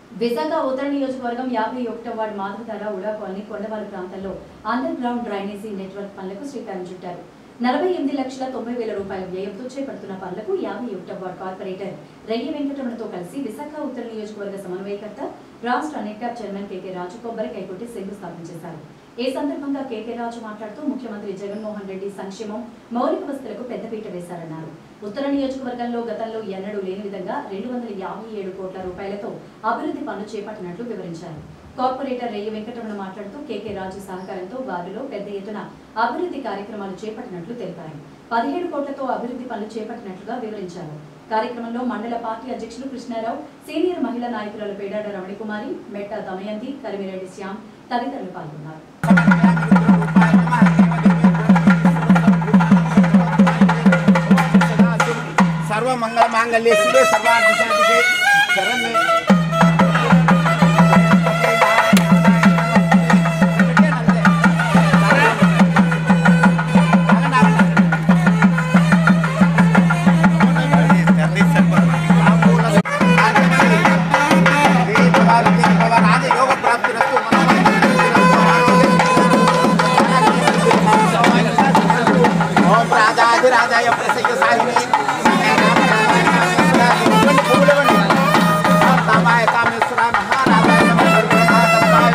విశాఖ ఉత్తర నియోజకవర్గం యాభై ఒకటో వార్డు మాధవధార ఉడా కాలనీ కొండవారి ప్రాంతంలో అండర్ గ్రౌండ్ డ్రైనేజీ నెట్వర్క్ పనులకు శ్రీకారం చుట్టారు నలభై ఎనిమిది లక్షల తొంభై వేల రూపాయల వ్యయంతో చేపడుతున్న పనులకు యాభై ఒకటో వార్డు కార్పొరేటర్ రెయ్యి వెంకటరమణతో కలిసి విశాఖ ఉత్తర నియోజకవర్గ సమన్వయకర్త రాష్ట్ర నెట్కాప్ చైర్మన్ కెకే రాజు కొబ్బరికాయ కొట్టి శంకుస్థాపన చేశారు ఈ సందర్భంగా కేకే రాజు మాట్లాడుతూ ముఖ్యమంత్రి జగన్మోహన్ రెడ్డి సంక్షేమం మౌలిక వసతులకు పెద్దపీట వేశారన్నారు ఉత్తర నియోజకవర్గంలో గతంలో ఎన్నడూ లేని విధంగా రెండు వందల యాభై ఏడు కోట్ల రూపాయలతో అభివృద్ధి పనులు చేపట్టినట్లు వివరించారు కార్పొరేటర్ రెయ్యి వెంకటరమణ మాట్లాడుతూ కేకే రాజు సహకారంతో వారిలో పెద్ద ఎత్తున అభివృద్ధి కార్యక్రమాలు చేపట్టినట్లు తెలిపారు పదిహేడు కోట్లతో అభివృద్ధి పనులు చేపట్టినట్లుగా వివరించారు కార్యక్రమంలో మండల పార్టీ అధ్యక్షులు కృష్ణారావు సీనియర్ మహిళా నాయకురాలు పేడాడ రమణికుమారి మెట్ట దమయంతి కలిమిరెడ్డి శ్యామ్ తదితరులు పాల్గొన్నారు सर्व मंगल मांगल्य शिवे सर्वार्थ साधिके शरण्ये योग प्राप्ति ओम राजाधिराजाय प्रसन्न साहिने कामाय कामेश्वराय महाराजाय नमः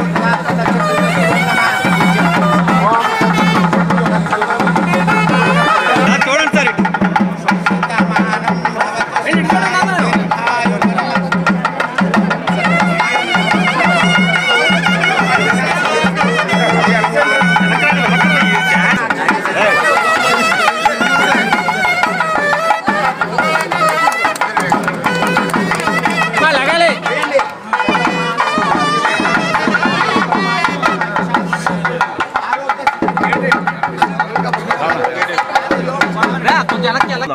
చూడండి సార్ లగాలి కొంచెం వెనక్కి వెళ్ళ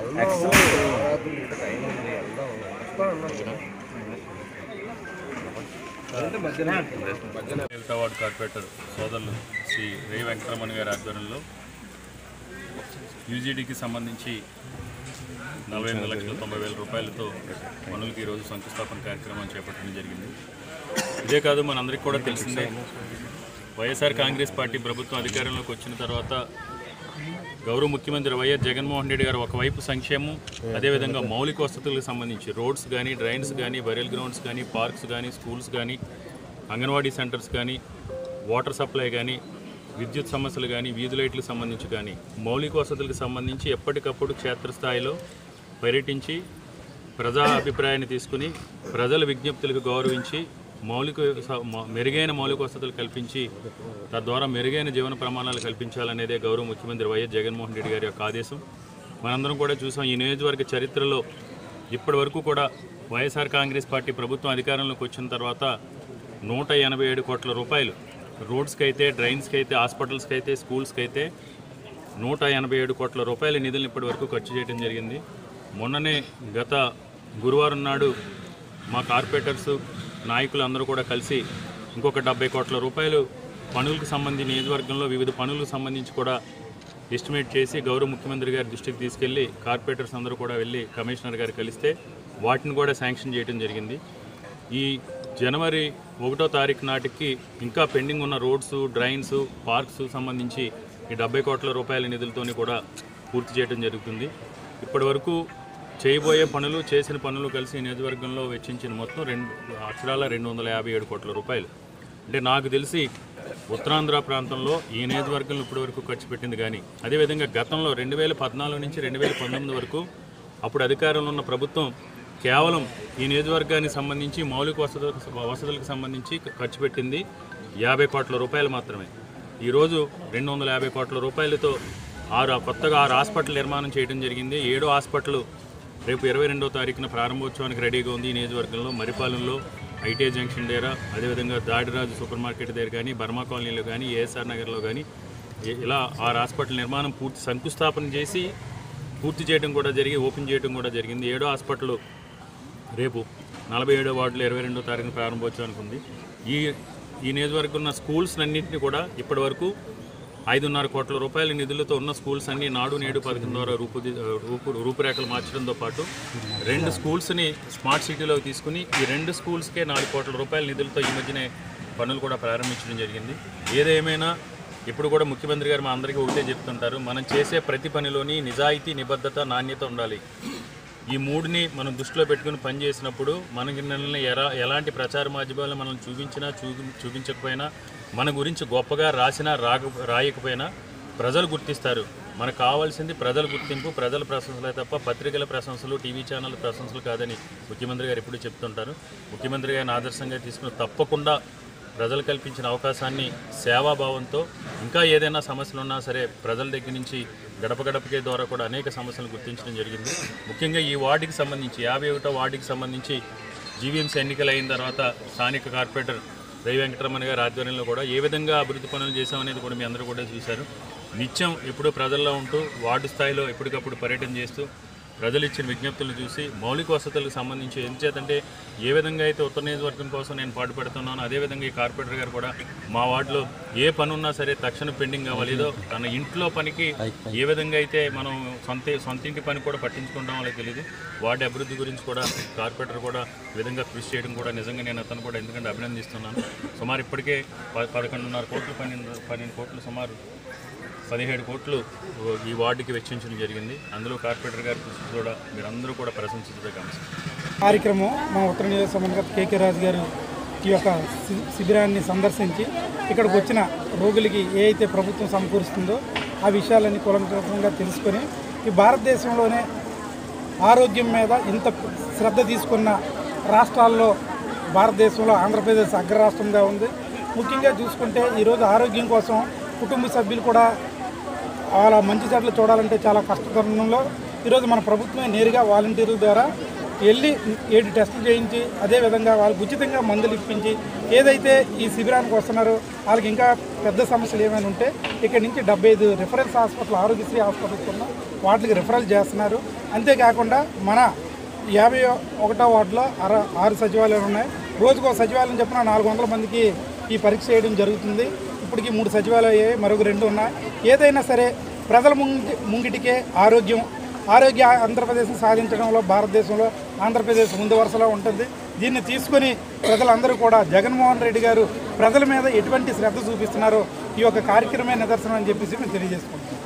మిగతా వార్డు కార్పొరేటర్ సోదరులు శ్రీ రే వెంకటరమణ గారి ఆధ్వర్యంలో యూజీడీకి సంబంధించి నలభై ఎనిమిది లక్షల తొంభై వేల రూపాయలతో పనులకి ఈరోజు శంకుస్థాపన కార్యక్రమం చేపట్టడం జరిగింది ఇదే కాదు మనందరికీ కూడా తెలిసిందే వైఎస్ఆర్ కాంగ్రెస్ పార్టీ ప్రభుత్వం అధికారంలోకి వచ్చిన తర్వాత గౌరవ ముఖ్యమంత్రి వైఎస్ జగన్మోహన్ రెడ్డి గారు ఒకవైపు సంక్షేమం అదేవిధంగా మౌలిక వసతులకు సంబంధించి రోడ్స్ కానీ డ్రైన్స్ కానీ బరియల్ గ్రౌండ్స్ కానీ పార్క్స్ కానీ స్కూల్స్ కానీ అంగన్వాడీ సెంటర్స్ కానీ వాటర్ సప్లై కానీ విద్యుత్ సమస్యలు కానీ వీధి లైట్లకు సంబంధించి కానీ మౌలిక వసతులకు సంబంధించి ఎప్పటికప్పుడు క్షేత్రస్థాయిలో పర్యటించి ప్రజా అభిప్రాయాన్ని తీసుకుని ప్రజల విజ్ఞప్తులకు గౌరవించి మౌలిక స- మ- మెరుగైన మౌలిక వసతులు కల్పించి తద్వారా మెరుగైన జీవన ప్రమాణాలు కల్పించాలనేదే గౌరవ ముఖ్యమంత్రి వైఎస్ జగన్మోహన్ రెడ్డి గారి యొక్క ఆదేశం మనందరం కూడా చూసాం ఈ నియోజకవర్గ చరిత్రలో ఇప్పటి వరకు కూడా వైఎస్ఆర్ కాంగ్రెస్ పార్టీ ప్రభుత్వం అధికారంలోకి వచ్చిన తర్వాత నూట ఎనభై ఏడు కోట్ల రూపాయలు రోడ్స్కి అయితే డ్రైన్స్కి అయితే హాస్పిటల్స్కి అయితే స్కూల్స్కి అయితే నూట ఎనభై ఏడు కోట్ల రూపాయల నిధులను ఇప్పటి వరకు ఖర్చు చేయడం జరిగింది మొన్ననే గత గురువారం నాడు మా కార్పొరేటర్స్ నాయకులు అందరూ కూడా కలిసి ఇంకొక డెబ్బై కోట్ల రూపాయలు పనులకు సంబంధించి నియోజకవర్గంలో వివిధ పనులకు సంబంధించి కూడా ఎస్టిమేట్ చేసి గౌరవ ముఖ్యమంత్రి గారి దృష్టికి తీసుకెళ్లి కార్పొరేటర్స్ అందరూ కూడా వెళ్ళి కమిషనర్ గారు కలిస్తే వాటిని కూడా శాంక్షన్ చేయడం జరిగింది ఈ జనవరి ఒకటో తారీఖు నాటికి ఇంకా పెండింగ్ ఉన్న రోడ్స్ డ్రైన్స్ పార్క్స్ సంబంధించి ఈ డెబ్బై కోట్ల రూపాయల నిధులతోని కూడా పూర్తి చేయడం జరుగుతుంది ఇప్పటి వరకు చేయబోయే పనులు చేసిన పనులు కలిసి ఈ నియోజకవర్గంలో వెచ్చించిన మొత్తం రెండు అక్షరాల రెండు వందల యాభై ఏడు కోట్ల రూపాయలు అంటే నాకు తెలిసి ఉత్తరాంధ్ర ప్రాంతంలో ఈ నియోజకవర్గంలో ఇప్పటి వరకు ఖర్చు పెట్టింది కానీ అదేవిధంగా గతంలో రెండు వేల పద్నాలుగు నుంచి రెండు వేల పంతొమ్మిది వరకు అప్పుడు అధికారంలో ఉన్న ప్రభుత్వం కేవలం ఈ నియోజకవర్గానికి సంబంధించి మౌలిక వసతులకు వసతులకు సంబంధించి ఖర్చు పెట్టింది యాభై కోట్ల రూపాయలు మాత్రమే ఈరోజు రెండు వందల యాభై కోట్ల రూపాయలతో ఆరు కొత్తగా ఆరు హాస్పిటల్ నిర్మాణం చేయడం జరిగింది ఏడో హాస్పిటల్ రేపు ఇరవై రెండో తారీఖున ప్రారంభోత్సవానికి రెడీగా ఉంది ఈ నియోజకవర్గంలో మరిపాలెంలో ఐటీఐ జంక్షన్ దగ్గర అదేవిధంగా దాడిరాజు సూపర్ మార్కెట్ దగ్గర కానీ బర్మా కాలనీలో కానీ ఏఎస్ఆర్ నగర్లో కానీ ఇ- ఇలా ఆరు హాస్పిటల్ నిర్మాణం పూర్తి శంకుస్థాపన చేసి పూర్తి చేయడం కూడా జరిగి ఓపెన్ చేయడం కూడా జరిగింది ఏడో హాస్పిటల్ రేపు నలభై ఏడో వార్డులో ఇరవై రెండో తారీఖున ప్రారంభోత్సవానికి ఉంది ఈ ఈ నియోజకవర్గం ఉన్న స్కూల్స్ అన్నింటినీ కూడా ఇప్పటి వరకు ఐదున్నర కోట్ల రూపాయల నిధులతో ఉన్న స్కూల్స్ అన్ని నాడు నేడు పథకం ద్వారా రూపుది రూపు రూపురేఖలు మార్చడంతో పాటు రెండు స్కూల్స్ని స్మార్ట్ సిటీలోకి తీసుకుని ఈ రెండు స్కూల్స్కే నాలుగు కోట్ల రూపాయల నిధులతో ఈ మధ్యనే పనులు కూడా ప్రారంభించడం జరిగింది ఏదేమైనా ఇప్పుడు కూడా ముఖ్యమంత్రి గారు మా అందరికీ ఒకటే చెప్తుంటారు మనం చేసే ప్రతి పనిలోని నిజాయితీ నిబద్ధత నాణ్యత ఉండాలి ఈ మూడుని మనం దృష్టిలో పెట్టుకుని పని చేసినప్పుడు మనకి మనల్ని ఎలా ఎలాంటి ప్రచార మాధ్యమాలు మనం చూపించినా చూపి చూపించకపోయినా మన గురించి గొప్పగా రాసినా రాక రాయకపోయినా ప్రజలు గుర్తిస్తారు మనకు కావాల్సింది ప్రజల గుర్తింపు ప్రజల ప్రశంసలే తప్ప పత్రికల ప్రశంసలు టీవీ ఛానల్ ప్రశంసలు కాదని ముఖ్యమంత్రి గారు ఎప్పుడూ చెప్తుంటారు ముఖ్యమంత్రి గారిని ఆదర్శంగా తీసుకుని తప్పకుండా ప్రజలు కల్పించిన అవకాశాన్ని సేవాభావంతో ఇంకా ఏదైనా సమస్యలు ఉన్నా సరే ప్రజల దగ్గర నుంచి గడప గడపకే ద్వారా కూడా అనేక సమస్యలు గుర్తించడం జరిగింది ముఖ్యంగా ఈ వార్డుకి సంబంధించి యాభై ఒకటో వార్డుకి సంబంధించి జీవీఎంసీ ఎన్నికలు అయిన తర్వాత స్థానిక కార్పొరేటర్ రవి వెంకటరమణ గారి ఆధ్వర్యంలో కూడా ఏ విధంగా అభివృద్ధి పనులు చేశామనేది కూడా మీ అందరూ కూడా చూశారు నిత్యం ఎప్పుడూ ప్రజల్లో ఉంటూ వార్డు స్థాయిలో ఎప్పటికప్పుడు పర్యటన చేస్తూ ప్రజలు ఇచ్చిన విజ్ఞప్తులను చూసి మౌలిక వసతులకు సంబంధించి ఎందుచేతంటే ఏ విధంగా అయితే ఉత్తర నియోజకవర్గం కోసం నేను పాటుపడుతున్నానో అదేవిధంగా ఈ కార్పొరేటర్ గారు కూడా మా వార్డులో ఏ పని ఉన్నా సరే తక్షణ పెండింగ్ కావాలి ఏదో తన ఇంట్లో పనికి ఏ విధంగా అయితే మనం సొంత సొంత ఇంటి పని కూడా పట్టించుకుంటామో వాళ్ళకి తెలియదు వార్డు అభివృద్ధి గురించి కూడా కార్పొరేటర్ కూడా ఈ విధంగా కృషి చేయడం కూడా నిజంగా నేను అతను కూడా ఎందుకంటే అభినందిస్తున్నాను సుమారు ఇప్పటికే ప- పదకొండున్నర కోట్లు పన్నెండు పన్నెండు కోట్లు సుమారు పదిహేడు కోట్లు ఈ వార్డుకి వెచ్చించడం జరిగింది అందులో కార్పొరేటర్ గారి కృషి కూడా మీరందరూ కూడా ప్రశంసించదగ్గ అంశం కార్యక్రమం మా ఉత్తర నియోజకవర్గ కేకే రాజు గారు ఈ యొక్క శి- శిబిరాన్ని సందర్శించి ఇక్కడికి వచ్చిన రోగులకి ఏ అయితే ప్రభుత్వం సమకూరుస్తుందో ఆ విషయాలన్నీ కులంకరంగా తెలుసుకొని ఈ భారతదేశంలోనే ఆరోగ్యం మీద ఇంత శ్రద్ధ తీసుకున్న రాష్ట్రాల్లో భారతదేశంలో ఆంధ్రప్రదేశ్ అగ్ర రాష్ట్రంగా ఉంది ముఖ్యంగా చూసుకుంటే ఈరోజు ఆరోగ్యం కోసం కుటుంబ సభ్యులు కూడా వాళ్ళ మంచి చెట్లు చూడాలంటే చాలా కష్టతరుణంలో ఈరోజు మన ప్రభుత్వమే నేరుగా వాలంటీర్ల ద్వారా వెళ్ళి ఏడు టెస్టులు చేయించి అదేవిధంగా వాళ్ళకి ఉచితంగా మందులు ఇప్పించి ఏదైతే ఈ శిబిరానికి వస్తున్నారో వాళ్ళకి ఇంకా పెద్ద సమస్యలు ఏమైనా ఉంటే ఇక్కడ నుంచి డెబ్బై ఐదు రిఫరెన్స్ హాస్పిటల్ ఆరోగ్యశ్రీ హాస్పిటల్స్ ఉన్న వాటికి రిఫరల్ చేస్తున్నారు అంతేకాకుండా మన యాభై ఒకటో వార్డులో అర ఆరు సచివాలయాలు ఉన్నాయి రోజుకో సచివాలయం చెప్పిన నాలుగు వందల మందికి ఈ పరీక్ష చేయడం జరుగుతుంది ఇప్పటికి మూడు సచివాలయాలు అయ్యాయి మరొక రెండు ఉన్నాయి ఏదైనా సరే ప్రజల ముంగి ముంగిటికే ఆరోగ్యం ఆరోగ్య ఆంధ్రప్రదేశ్ సాధించడంలో భారతదేశంలో ఆంధ్రప్రదేశ్ ముందు వరుసలో ఉంటుంది దీన్ని తీసుకొని ప్రజలందరూ కూడా జగన్మోహన్ రెడ్డి గారు ప్రజల మీద ఎటువంటి శ్రద్ధ చూపిస్తున్నారో ఈ యొక్క కార్యక్రమే నిదర్శనం అని చెప్పేసి మేము తెలియజేసుకుంటున్నాం